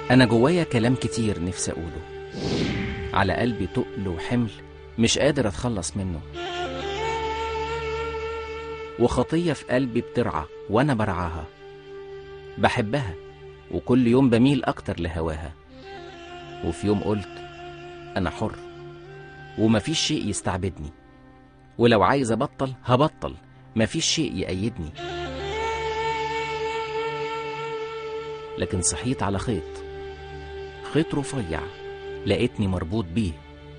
أنا جوايا كلام كتير نفسي أقوله على قلبي تقل وحمل مش قادر أتخلص منه وخطية في قلبي بترعى وأنا برعاها بحبها وكل يوم بميل أكتر لهواها وفي يوم قلت أنا حر ومفيش شيء يستعبدني ولو عايز أبطل هبطل مفيش شيء يأيدني لكن صحيت على خيط خيط رفيع لقيتني مربوط بيه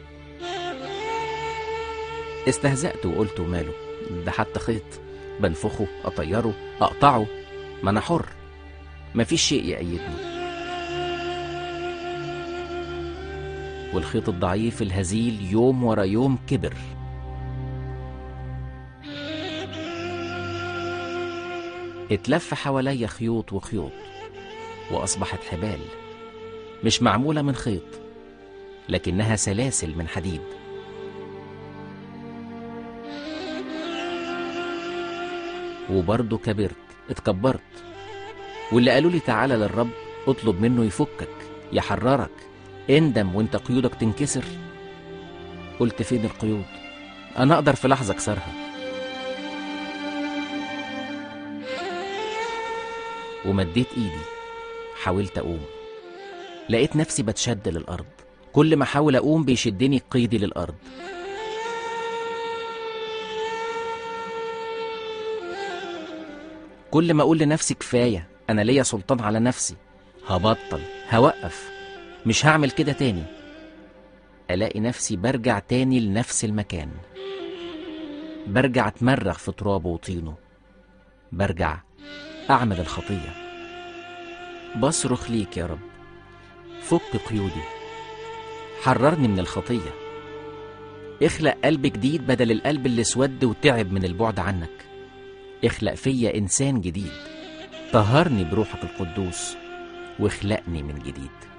استهزأت وقلت ماله ده حتى خيط بنفخه أطيره أقطعه ما أنا حر مفيش شيء يأيدني والخيط الضعيف الهزيل يوم ورا يوم كبر اتلف حواليا خيوط وخيوط وأصبحت حبال مش معمولة من خيط لكنها سلاسل من حديد وبرضه كبرت اتكبرت واللي قالوا لي تعالى للرب اطلب منه يفكك يحررك اندم وانت قيودك تنكسر قلت فين القيود انا اقدر في لحظه اكسرها ومديت ايدي حاولت اقوم لقيت نفسي بتشد للارض كل ما احاول اقوم بيشدني قيدي للارض كل ما اقول لنفسي كفايه انا ليا سلطان على نفسي هبطل هوقف مش هعمل كده تاني الاقي نفسي برجع تاني لنفس المكان برجع اتمرغ في ترابه وطينه برجع اعمل الخطيه بصرخ ليك يا رب فك قيودي حررني من الخطيه اخلق قلب جديد بدل القلب اللي اسود وتعب من البعد عنك اخلق فيا انسان جديد طهرني بروحك القدوس واخلقني من جديد